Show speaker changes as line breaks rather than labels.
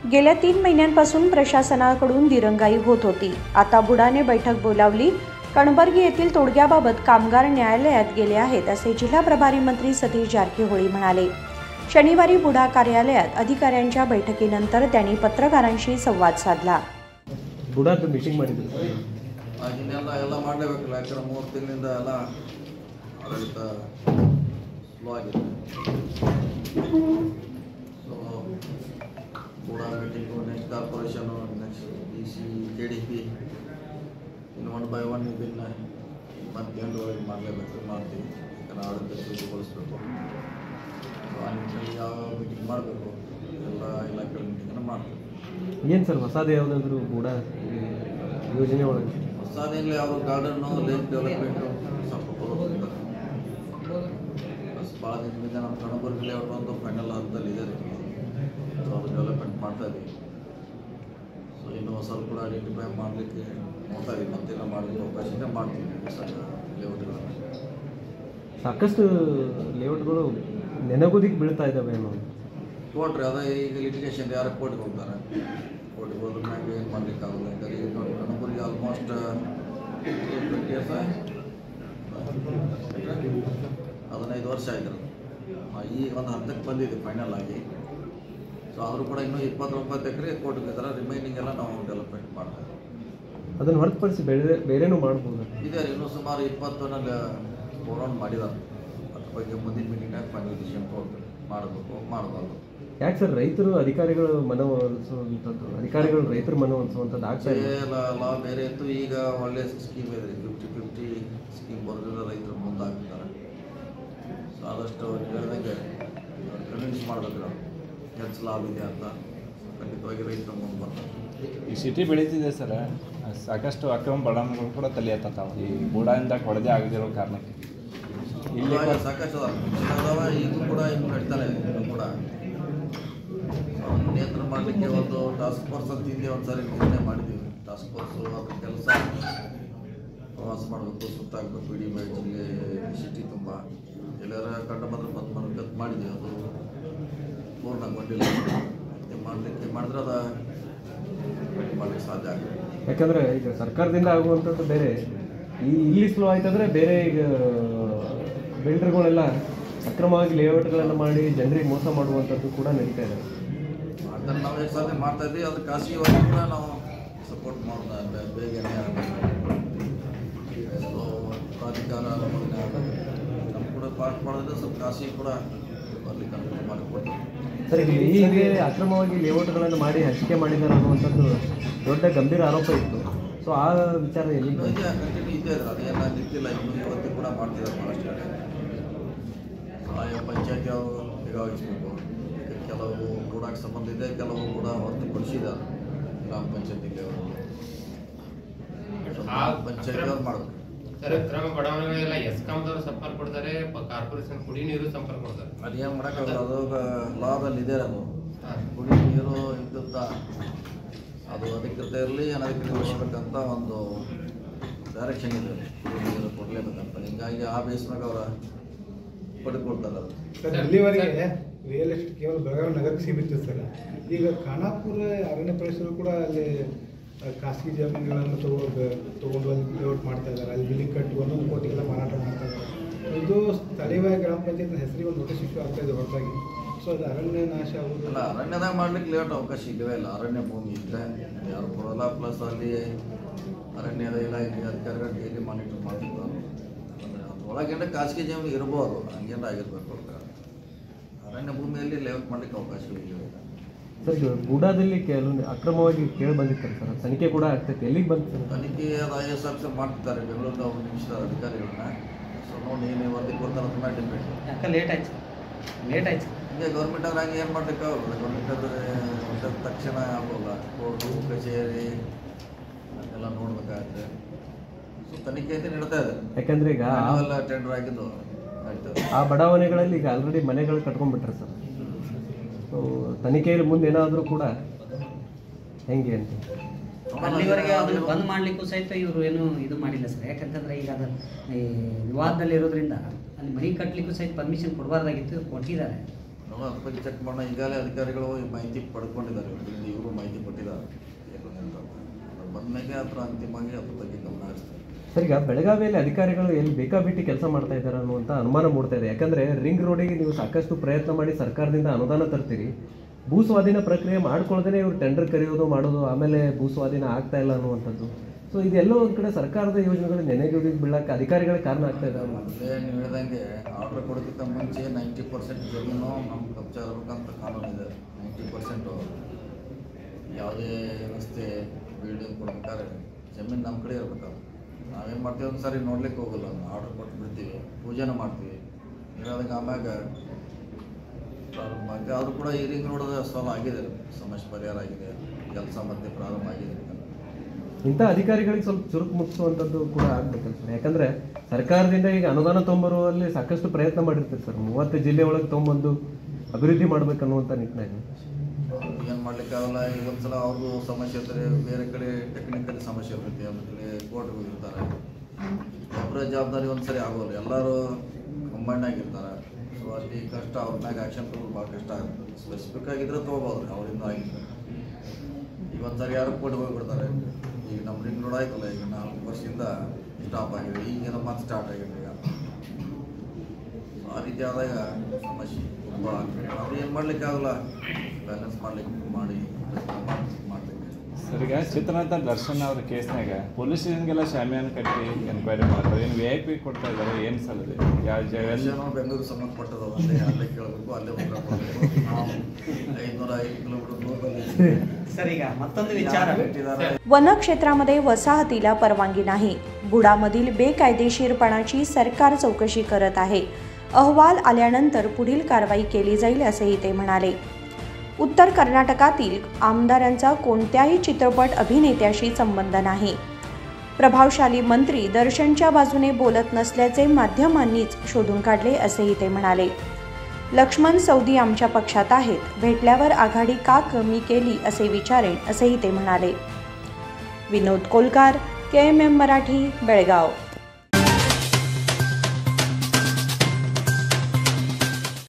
गेल्या तीन महिन्यांपासून प्रशासनाकडून दिरंगाई होत होती आता बुडाने बैठक बोलावली कणबर्गी येथील तोडग्याबाबत कामगार न्यायालयात गेले आहेत असे जिल्हा प्रभारी मंत्री सतीश जारकीहोळी म्हणाले शनिवारी बुडा कार्यालयात अधिकाऱ्यांच्या बैठकीनंतर त्यांनी पत्रकारांशी संवाद साधला
ಬುಡಾದ ಮೀಟಿಂಗ್ ಮಾಡಿದ್ರು
ಅದನ್ನೆಲ್ಲ ಎಲ್ಲ ಮಾಡಲೇಬೇಕಲ್ಲ ಯಾಕಂದ್ರೆ ಮೂರು ತಿಂಗಳಿಂದ ಎಲ್ಲ ಆಡಳಿತ ಸ್ಲೋ ಆಗಿದೆ ಸೊ ಕೂಡ meeting next corporation next D C K D P ಇನ್ನು ಒನ್ ಬೈ ಒನ್ ಇದನ್ನು ಮತ್ತೆ ಒಳಗೆ ಮಾಡಲೇಬೇಕು ಮಾಡ್ತೀವಿ ಯಾಕಂದ್ರೆ ಆಡಳಿತ ಚುರುಕುಗೊಳಿಸ್ಬೇಕು ಸೊ ಆ ನಿಟ್ಟಿನಲ್ಲಿ ಯಾವ ಮೀಟಿಂಗ್ ಮಾಡಬೇಕು ಎಲ್ಲ ಇಲಾಖೆ ಮೀಟಿಂಗನ್ನು ಮಾಡ್ತೀವಿ
ಏನು ಸರ್ ಹೊಸದು ಯಾವುದಾದ್ರು ಬುಡ ಈ ಯೋಜನೆ ಒಳಗೆ
ಹೊಸದೇನಿಲ್ಲ ಯಾವ ಗಾರ್ಡನ್ನು ಲೇಕ್ ಡೆವಲಪ್ಮೆಂಟು ಸ್ವಲ್ಪ ಕೊಡೋದಿಲ್ಲ ಭಾಳ ದಿನದಿಂದ ನಮ್ಮ ಕಣಬುರ್ಗಿ ಲೇಔಟ್ ಒಂದು ಫೈನಲ್ ಹಂತದಲ್ಲಿ ಇದೆ ಸೊ ಅದು ಡೆವಲಪ್ಮೆಂಟ್ ಮಾಡ್ತಾ ಇದ್ದೀವಿ ಸೊ ಇನ್ನೂ ಸ್ವಲ್ಪ ಕೂಡ ಐಡೆಂಟಿಫೈ ಮಾಡಲಿಕ್ಕೆ ನೋಡ್ತಾ ಇದ್ದೀವಿ ಮತ್ತೆಲ್ಲ ಮಾಡಲಿಕ್ಕೆ ಅವಕಾಶ ಇದೆ ಮಾಡ್ತೀವಿ ಹೊಸ ಲೇಔಟ್ಗಳನ್ನು
ಸಾಕಷ್ಟು ಲೇಔಟ್ಗಳು ನೆನಗುದಿಗೆ ಬೀಳ್ತಾ ಇದ್ದಾವೆ ಅನ್ನೋ
ಕೊಟ್ರಿ ಅದೇ ಈಗ ಲಿಟಿಗೇಷನ್ ಯಾರು ಕೋರ್ಟ್ಗೆ ಹೋಗ್ತಾರೆ ಕೋರ್ಟ್ಗೆ ಹೋದ್ರ ಮ್ಯಾಗ ಏನು ಮಾಡಲಿಕ್ಕಾಗಲ್ಲ ಯಾಕಂದ್ರೆ ಈಗ ನೋಡಿ ಕಣಬುರ್ಗಿ ಆಲ್ಮೋಸ್ಟ್ ಟ್ವೆಂಟಿ ಇಯರ್ಸ್ ಹದಿನೈದು ವರ್ಷ ಆಯ್ತು ಅದು. ಆ, ಈಗ ಒಂದು ಹಂತಕ್ಕೆ ಬಂದಿದೆ ಫೈನಲ್ ಆಗಿ ಸೊ ಆದರೂ ಕೂಡ ಇನ್ನೂ ಇಪ್ಪತ್ತೊಂಬತ್ತು ಎಕರೆ ಕೋರ್ಟ್ಗೆ ಇದ್ದಾರೆ ರಿಮೈನಿಂಗ್ ಎಲ್ಲ ನಾವು ಡೆವಲಪ್ಮೆಂಟ್ ಮಾಡ್ತಾ ಇದ್ದೀವಿ
ಅದನ್ನು ಹೊರತುಪಡಿಸಿ ಬೇರೆ ಬೇರೆನೂ ಮಾಡ್ಬೋದು
ಇದೆ ಇನ್ನೂ ಸುಮಾರು ಇಪ್ಪತ್ತೊಂದು ಫೋರೌಂಡ್ ಮಾಡಿದ್ದಾರೆ ಅದ್ರ ಬಗ್ಗೆ ಮುಂದಿನ ಮೀಟಿಂಗ್ನಾಗ ಫೈನಲ್ ಡಿಸಿಷನ್ ತೊಗೊಳ್ತೀವಿ ಮಾಡಬೇಕು ಮಾಡಬಾರ್ದು
ಯಾಕೆ ಸರ್ ರೈತರು ಅಧಿಕಾರಿಗಳು ಮನವೊಲಿಸುವಂಥದ್ದು ಅಧಿಕಾರಿಗಳು ರೈತರ ಮನವೊಲಿಸುವಂಥದ್ದು ಆಗ್ತಾ ಇಲ್ಲ
ಲಾ ಬೇರೆ ಇತ್ತು ಈಗ ಒಳ್ಳೆ ಸ್ಕೀಮ್ ಇದೆ ಫಿಫ್ಟಿ ಫಿಫ್ಟಿ ಸ್ಕೀಮ್ ಬರೋದ್ರಿಂದ ರೈತರು ಮುಂದಾಗ್ತಾರೆ ಸೊ ಆದಷ್ಟು ನೀವು ಹೇಳ್ದಂಗೆ ಕನ್ವಿನ್ಸ್ ಮಾಡಬೇಕು ನಾವು ಹೆಚ್ಚು ಲಾಭ ಇದೆ ಅಂತ ಖಂಡಿತವಾಗಿ ರೈತರು ಮುಂದೆ ಬರ್ತಾರೆ
ಈ ಸಿಟಿ ಬೆಳೀತಿದೆ ಸರ್ ಸಾಕಷ್ಟು ಅಕ್ರಮ ಬಳಗಗಳು ಕೂಡ ತಲೆ ಎತ್ತತಾವ ಈ ಬುಡಾಯಿಂದ ಕೊಡದೆ ಆಗದಿರೋ ಕಾರಣಕ್ಕೆ ಇಲ್ಲಿ
ಇವಾಗ ಸಾಕಷ್ಟು ಅದಾವ. ಅದಾವ ಈಗೂ ಕೂಡ ಇನ್ನು ನಡೀತಾನೆ ಇದೆ ಇನ್ನೂ ಕೂಡ ಅವ್ನ ನಿಯಂತ್ರಣ ಮಾಡಲಿಕ್ಕೆ ಒಂದು ಟಾಸ್ಕ್ ಫೋರ್ಸ್ ಅಂತ ಹಿಂದೆ ಒಂದು ಸಾರಿ ನಿರ್ಣಯ ಮಾಡಿದ್ದೀವಿ ಟಾಸ್ಕ್ ಫೋರ್ಸು ಅದ್ರ ಕೆಲಸ ಪ್ರವಾಸ ಮಾಡಬೇಕು ಸುತ್ತಾಗಬೇಕು ಇಡೀ ಬೈ ಜಿಲ್ಲೆ ಸಿಟಿ ತುಂಬ ಎಲ್ಲರ ಕಂಡು ಬಂದ್ರೆ ಬಂದು ಮಾಡಬೇಕಂತ ಮಾಡಿದ್ದೀವಿ ಅದು ಪೂರ್ಣಗೊಂಡಿಲ್ಲ ಇದು ಮಾಡಲಿಕ್ಕೆ ಮಾಡಿದ್ರೆ ಅದು ಮಾಡಲಿಕ್ಕೆ ಸಾಧ್ಯ ಆಗುತ್ತೆ
ಯಾಕಂದ್ರೆ ಈಗ ಸರ್ಕಾರದಿಂದ ಆಗುವಂಥದ್ದು ಬೇರೆ ಈ ಇಲ್ಲಿ ಸ್ಲೋ ಆಯ್ತಂದ್ರೆ ಬೇರೆ ಈಗ ಬಿಲ್ಡರ್ಗಳೆಲ್ಲ ಅಕ್ರಮವಾಗಿ ಲೇಔಟ್ಗಳನ್ನು ಮಾಡಿ ಜನರಿಗೆ ಮೋಸ ಮಾಡುವಂಥದ್ದು ಕೂಡ ನಡೀತಾ ಇದೆ
ಅದನ್ನು ನಾವು ಎಷ್ಟು ಸಾಧ್ಯ ಮಾಡ್ತಾ ಇದ್ದೀವಿ ಅದು ಖಾಸಗಿ ವರ್ಗ ಕೂಡ ನಾವು ಸಪೋರ್ಟ್ ಮಾಡೋಣ ಬೇ- ಬೇಗನೆ ಸೊ ಪ್ರಾಧಿಕಾರ ನಮ್ಮನ್ನ ನಮ್ಮ ಕೂಡ ಪಾರ್ಟ್ ಮಾಡಿದ್ರೆ ಸ್ವಲ್ಪ ಖಾಸಗಿ ಕೂಡ ಬರ್ಲಿಕ್ಕೆ ಅನುಕೂಲ ಮಾಡಿಕೊಡ್ತೀವಿ
ಸರ್ ಈಗ ಈ ಹಿಂದೆ ಅಕ್ರಮವಾಗಿ ಲೇಔಟ್ಗಳನ್ನು ಮಾಡಿ ಹಂಚಿಕೆ ಮಾಡಿದ್ದಾರೆ ಅನ್ನುವಂಥದ್ದು ದೊಡ್ಡ ಗಂಭೀರ ಆರೋಪ ಇತ್ತು ಸೊ ಆ ವಿಚಾರ ಎಲ್ಲಿ
ಇನ್ನೂ ಇದೆ ಕಂಟಿನ್ಯೂ ಇದೆ ಅದು ಅದೇನ ನಿಂತಿಲ್ಲ ಇನ್ನೂ ಇವತ್ತು ಕೂಡ ಮಾಡ್ತಿದ್ದಾರೆ ಭಾಳಷ್ಟು ಕಡೆ ಆಯಾ ಪಂಚಾಯತಿ ಅವರು ನಿಗಾವಹಿಸಬೇಕು ಈಗ ಕೆಲವು ಕೂಡಕ್ಕೆ ಸಂಬಂಧ ಇದೆ ಕೆಲವು ಕೂಡ ಹೊರತುಪಡಿಸಿದ್ದಾರೆ ಗ್ರಾಮ ಪಂಚಾಯತಿ ಲೆವೆಲ್ ಪಂಚಾಯತಿ ಅವ್ರು ಮಾಡಬೇಕು
ಸರ್ ಅಕ್ರಮ ಬಡಾವಣೆಗಳೆಲ್ಲ ಎಸ್ಕಾಂದವರು ಸಂಪರ್ಕ ಕೊಡ್ತಾರೆ ಕಾರ್ಪೊರೇಷನ್ ಕುಡಿ ನೀರು ಸಂಪರ್ಕ ಕೊಡ್ತಾರೆ
ಅದೇನು ಮಾಡೋಕ್ಕಾಗಲ್ಲ ಅದು ಲಾದಲ್ಲಿ ಇದೆ ಅದು
ಹಾ.
ಕುಡಿ ನೀರು ವಿದ್ಯುತ್ ಅದು ಅಧಿಕೃತ ಇರಲಿ ಅನಧಿಕೃತ ಕೊಡಬೇಕಂತ ಒಂದು ಡೈರೆಕ್ಷನ್ ಇದೆ ಕುಡಿ ನೀರು ಕೊಡಲೇಬೇಕಂತ ಹಿಂಗಾಗಿ ಆ ಬೇಸ್ನಾಗ ಅವರ ಪಡ್ಕೊಳ್ತಾರೆ ಅದು
ಸರ್ ಇಲ್ಲಿವರೆಗೆ ರಿಯಲ್ ಎಸ್ಟೇಟ್ ಕೇವಲ ಬೆಳಗಾವಿ ನಗರಕ್ಕೆ ಸೀಮಿತ ಸರ್ ಈಗ ಖಾನಾಪುರ ಅರಣ್ಯ ಪ್ರದೇಶಗಳು ಕೂಡ ಅಲ್ಲಿ ಆ, ಖಾಸಗಿ ಜಮೀನುಗಳನ್ನು ತಗೊಂಡು ತಗೊಂಡು ಅಲ್ಲಿ ಲೇಔಟ್ ಮಾಡ್ತಾ ಇದ್ದಾರೆ ಅಲ್ಲಿ ಬಿಲ್ಲಿಂಗ್ ಕಟ್ಟಿ ಒಂದೊಂದು ಕೋಟಿಗೆಲ್ಲ ಮಾರಾಟ ಮಾಡ್ತಾ ಇದ್ದಾರೆ ಇದು ಸ್ಥಳೀಯವಾಗಿ ಗ್ರಾಮ ಪಂಚಾಯತ್ ಹೆಸರಿಗೆ ಒಂದು ನೋಟಿಸ್ ಇಶ್ಯೂ ಆಗ್ತಾ ಇದೆ ಹೊರತಾಗಿ ಸೊ ಅದು ಅರಣ್ಯ ನಾಶ ಆಗೋದು
ಅಲ್ಲ ಅರಣ್ಯದಾಗ ಮಾಡ್ಲಿಕ್ಕೆ ಲೇಔಟ್ ಅವಕಾಶ ಇಲ್ಲವೇ ಇಲ್ಲ ಅರಣ್ಯ ಭೂಮಿ ಇದ್ದರೆ ಯಾರು ಕೊಡೋಲ್ಲ ಪ್ಲಸ್ ಅಲ್ಲಿ ಅರಣ್ಯದ ಇಲಾಖೆ ಅಧಿಕಾರಿಗಳು ಡೈಲಿ ಮಾನಿಟರ್ ಮಾಡ್ತಿರ್ತಾರೆ ಅಂದರೆ ಅದ್ರೊಳಗೇನೆ ಖಾಸಗಿ ಜಮೀನು ಇರ್ಬೋದು ಹಂಗೇನ ಆಗಿರ್ಬೇಕು ಅರಣ್ಯ ಭೂಮಿಯಲ್ಲಿ ಲೇಔಟ್ ಮಾಡ್ಲಿಕ್ಕೆ ಅವಕಾಶಗಳು ಇಲ್ಲವೇ ಇಲ್ಲ
ಸರ್ ಇದು ಬುಡಾದಲ್ಲಿ ಕೆಲವೊಂದು ಅಕ್ರಮವಾಗಿ ಕೇಳಿ ಬಂದಿರ್ತಾರೆ ಸರ್ ತನಿಖೆ ಕೂಡ ಆಗ್ತೈತೆ ಎಲ್ಲಿಗೆ ಬಂತು ಸರ್
ತನಿಖೆ ಅದು ಐ ಎಸ್ ಆಫೀಸರ್ ಮಾಡ್ತಿದ್ದಾರೆ ಬೆಂಗಳೂರಿಗೆ ಅವ್ರು ನಿಲ್ಲಿಸಿದ್ದಾರೆ ಅಧಿಕಾರಿಗಳನ್ನ ಸೊ ನೋಡಿ ಏನು ವರದಿ ಕೊಡ್ತಾರೆ ಅದ್ರ ಮೇಲೆ ಡಿಪೆಂಡ್
ಯಾಕೆ ಲೇಟ್ ಆಯ್ತು ಲೇಟ್ ಆಯ್ತು
ಹಿಂಗೆ ಗೌರ್ಮೆಂಟ್ ಅವ್ರು ಹಂಗೆ ಏನು ಮಾಡ್ಲಿಕ್ಕೆ ಆಗೋಲ್ಲ ಗೌರ್ಮೆಂಟ್ ಆದರೆ ಒಂದ ತಕ್ಷಣ ಆಗೋಲ್ಲ ಕೋರ್ಟು ಕಚೇರಿ ಅದೆಲ್ಲ ನೋಡ್ಬೇಕಾಗತ್ತೆ ಸೊ ತನಿಖೆ ಅಂತ ನಡೀತಾ ಇದೆ
ಯಾಕಂದ್ರೆ ಈಗ ಆ-
ನಾವೆಲ್ಲ ಟೆಂಡರ್ ಆಗಿದ್ದು ಆಯ್ತು
ಆ ಬಡಾವಣೆಗಳಲ್ಲಿ ಈಗ ಆಲ್ರೆಡಿ ಮನೆಗಳು ಕಟ್ಕೊಂಡ್ಬಿಟ್ರೆ ಸರ್ ಸೊ ತನಿಖೆಯಲ್ಲಿ ಮುಂದೆ ಏನಾದರೂ ಕೂಡ ಹೆಂಗೆ ಅಂತ
ಅಲ್ಲಿವರೆಗೆ ಅದನ್ನು ಬಂದ್ ಮಾಡ್ಲಿಕ್ಕೂ ಸಹಿತ ಇವರು ಏನು ಇದು ಮಾಡಿಲ್ಲ ಸರ್ ಯಾಕಂತಂದ್ರೆ ಈಗ ಅದು ಈ ವಿವಾದದಲ್ಲಿ ಇರೋದ್ರಿಂದ ಅಲ್ಲಿ ಮನೆ ಕಟ್ಟಲಿಕ್ಕೂ ಸಹಿತ ಪರ್ಮಿಷನ್ ಕೊಡಬಾರ್ದಾಗಿತ್ತು ಕೊಟ್ಟಿದ್ದಾರೆ
ನಾವು ಅದ್ರ ಬಗ್ಗೆ ಚೆಕ್ ಮಾಡೋಣ ಈಗಾಗಲೇ ಅಧಿಕಾರಿಗಳು ಈ ಮಾಹಿತಿ ಪಡ್ಕೊಂಡಿದ್ದಾರೆ ಇವ್ರಿಂದ ಇವರು ಮಾಹಿತಿ ಕೊಟ್ಟಿದ್ದಾರೆ ಏನು ಅಂತ ಅದು ಬಂದ್ಮೇಲೆ ಅದ್ರ ಅಂತಿಮವಾಗಿ ಅದ್ರ ಬಗ್ಗೆ ಗಮನ ಹರಿಸ್ತಾರೆ
ಸರ್ ಈಗ ಬೆಳಗಾವಿಯಲ್ಲಿ ಅಧಿಕಾರಿಗಳು ಎಲ್ಲಿ ಬೇಕಾಬಿಟ್ಟಿ ಕೆಲಸ ಮಾಡ್ತಾ ಇದ್ದಾರೆ ಅನ್ನುವಂಥ ಅನುಮಾನ ಮೂಡ್ತಾ ಇದೆ ಯಾಕಂದ್ರೆ ರಿಂಗ್ ರೋಡಿಗೆ ನೀವು ಸಾಕಷ್ಟು ಪ್ರಯತ್ನ ಮಾಡಿ ಸರ್ಕಾರದಿಂದ ಅನುದಾನ ತರ್ತೀರಿ ಭೂ ಸ್ವಾಧೀನ ಪ್ರಕ್ರಿಯೆ ಮಾಡ್ಕೊಳ್ದೇ ಇವ್ರು ಟೆಂಡರ್ ಕರೆಯೋದು ಮಾಡೋದು ಆಮೇಲೆ ಭೂ ಸ್ವಾಧೀನ ಆಗ್ತಾ ಇಲ್ಲ ಅನ್ನುವಂಥದ್ದು ಸೊ ಇದೆಲ್ಲೋ ಒಂದು ಕಡೆ ಸರ್ಕಾರದ ಯೋಜನೆಗಳು ನೆನೆಗುದಿಗೆ ಬೀಳಕ್ಕೆ ಅಧಿಕಾರಿಗಳೇ ಕಾರಣ ಆಗ್ತಾ ಇದ್ದಾವೆ
ಮೊದಲೇ ನೀವು ಹೇಳ್ದಂಗೆ ಆರ್ಡರ್ ಕೊಡೋಕ್ಕಿಂತ ಮುಂಚೆ ನೈಂಟಿ ಪರ್ಸೆಂಟ್ ಜಮೀನು ನಮ್ಮ ಕಬ್ಜಾ ಇರ್ಬೇಕಂತ ಕಾನೂನು ಇದೆ ನೈಂಟಿ ಪರ್ಸೆಂಟು ಯಾವುದೇ ರಸ್ತೆ ಬಿಲ್ಡಿಂಗ್ ಕೊಡ್ಬೇಕಾದ್ರೆ ಜಮೀನು ನಮ್ಮ ಕಡೆ ಇರ್ಬೇಕಲ್ಲ ನಾವೇನು ಮಾಡ್ತೀವಿ ಒಂದು ಸಾರಿ ನೋಡ್ಲಿಕ್ಕೆ ಹೋಗಲ್ಲ ಆರ್ಡರ್ ಕೊಟ್ಟು ಬಿಡ್ತೀವಿ ಪೂಜೆನೂ ಮಾಡ್ತೀವಿ ನೀವು ಹೇಳ್ದಂಗೆ ಆಮ್ಯಾಗ ಪ್ರಾರಂಭ ಆಗಿದೆ ಆದರೂ ಕೂಡ ಈ ರಿಂಗ್ ರೋಡದ ಸಾಲ್ವ್ ಆಗಿದೆ ಸಮಸ್ಯೆ ಪರಿಹಾರ ಆಗಿದೆ ಕೆಲಸ ಮತ್ತೆ ಪ್ರಾರಂಭ ಆಗಿದೆ
ಇಂಥ ಅಧಿಕಾರಿಗಳಿಗೆ ಸ್ವಲ್ಪ ಚುರುಕು ಮುಟ್ಟಿಸುವಂಥದ್ದು ಕೂಡ ಆಗ್ಬೇಕಲ್ಲ ಸರ್ ಯಾಕಂದ್ರೆ ಸರ್ಕಾರದಿಂದ ಈಗ ಅನುದಾನ ತೊಂಬರುವಲ್ಲಿ ಸಾಕಷ್ಟು ಪ್ರಯತ್ನ ಮಾಡಿರ್ತಾರೆ ಸರ್ ಮೂವತ್ತು ಜಿಲ್ಲೆ ಒಳಗೆ ತೊಗೊಂಬಂದು ಅಭಿವೃದ್ಧಿ ಮಾಡ್ಬೇಕನ್ನುವಂಥ ನಿಟ್ಟಿನಾಗಿ
ಏನು ಮಾಡ್ಲಿಕ್ಕಾಗಲ್ಲ ಈಗ ಒಂದ್ಸಲ ಅವ್ರಿಗೂ ಸಮಸ್ಯೆ ಇರ್ತಾರೆ ಬೇರೆ ಕಡೆ ಟೆಕ್ನಿಕಲ್ ಸಮಸ್ಯೆ ಇರ್ತೈತಿ ಆಮೇಲೆ ಕೋರ್ಟ್ಗೆ ಹೋಗಿರ್ತಾರೆ ಒಬ್ಬರ ಜವಾಬ್ದಾರಿ ಒಂದ್ಸರಿ ಆಗೋಲ್ಲ ಎಲ್ಲರೂ ಕಂಬೈಂಡ್ ಆಗಿರ್ತಾರೆ ಸೊ ಅಲ್ಲಿ ಕಷ್ಟ ಅವ್ರ ಮ್ಯಾಗ ಆ್ಯಕ್ಷನ್ ತಗೋದು ಭಾಳ ಕಷ್ಟ ಆಗುತ್ತೆ ಸ್ಪೆಸಿಫಿಕ್ ಆಗಿದ್ರೆ ತೊಗೋಬೋದು ಅವರಿಂದ ಆಗಿದ್ರೆ ಈಗ ಒಂದ್ಸರಿ ಯಾರು ಕೋರ್ಟ್ಗೆ ಹೋಗ್ಬಿಡ್ತಾರೆ ಈಗ ನಮ್ಮ ರಿಂಗ್ ರೋಡ್ ಆಯ್ತಲ್ಲ ಈಗ ನಾಲ್ಕು ವರ್ಷದಿಂದ ಸ್ಟಾಪ್ ಆಗಿದೆ ಈಗೇನೋ ಮತ್ತೆ ಸ್ಟಾರ್ಟ್ ಆಗಿದೆ ಈಗ ಆ ರೀತಿ ಆದಾಗ ಸಮಸ್ಯೆ ತುಂಬ ಅದು ಏನು ಮಾಡ್ಲಿಕ್ಕಾಗಲ್ಲ ಬ್ಯಾಲೆನ್ಸ್ ಮಾಡ್ಲಿಕ್ಕೆ ಮಾಡಿ ಮಾಡಲಿಕ್ಕೆ
ಸರ್ ಈಗ ಚಿತ್ರನಟ ದರ್ಶನ್ ಅವ್ರ ಕೇಸ್ನಾಗ ಪೊಲೀಸ್ ಸ್ಟೇಷನ್ಗೆಲ್ಲ ಶಾಮಿಯಾನ ಕಟ್ಟಿ ಎನ್ಕ್ವೈರಿ ಮಾಡ್ತಾರೆ ಏನು ವಿ ಐ ಪಿ ಕೊಡ್ತಾ ಇದ್ದಾರೆ ಏನು ಸರ್ ಅದು ಯಾವ ಜಾಗ
ಎಲ್ಲೇನೋ ಬೆಂಗಳೂರು ಸಂಬಂಧಪಟ್ಟದ ಅಲ್ಲೇ ಅಲ್ಲೇ ಕೇಳಬೇಕು ಅಲ್ಲೇ ಉತ್ತರ ಕೊಡಬೇಕು ನಾವು ಐದುನೂರ ಐದು ಕಿಲೋಮೀಟರ್ ದೂರದಲ್ಲಿ
ಸರ್ ಈಗ ಮತ್ತೊಂದು ವಿಚಾರ
ಇಟ್ಟಿದ್ದಾರೆ
वन क्षेत्रामध्ये वसाहतीला परवानगी नाही बुडामधील बेकायदेशीरपणाची सरकार चौकशी करत आहे अहवाल आल्यानंतर पुढील कारवाई केली जाईल असेही ते म्हणाले उत्तर कर्नाटकातील आमदारांचा कोणत्याही चित्रपट अभिनेत्याशी संबंध नाही प्रभावशाली मंत्री दर्शनच्या बाजूने बोलत नसल्याचे माध्यमांनीच शोधून काढले असेही ते म्हणाले लक्ष्मण सौदी आमच्या पक्षात आहेत भेटल्यावर आघाडी का कमी केली असे विचारेन असेही ते म्हणाले विनोद कोलकार के एम एम मराठी बेळगाव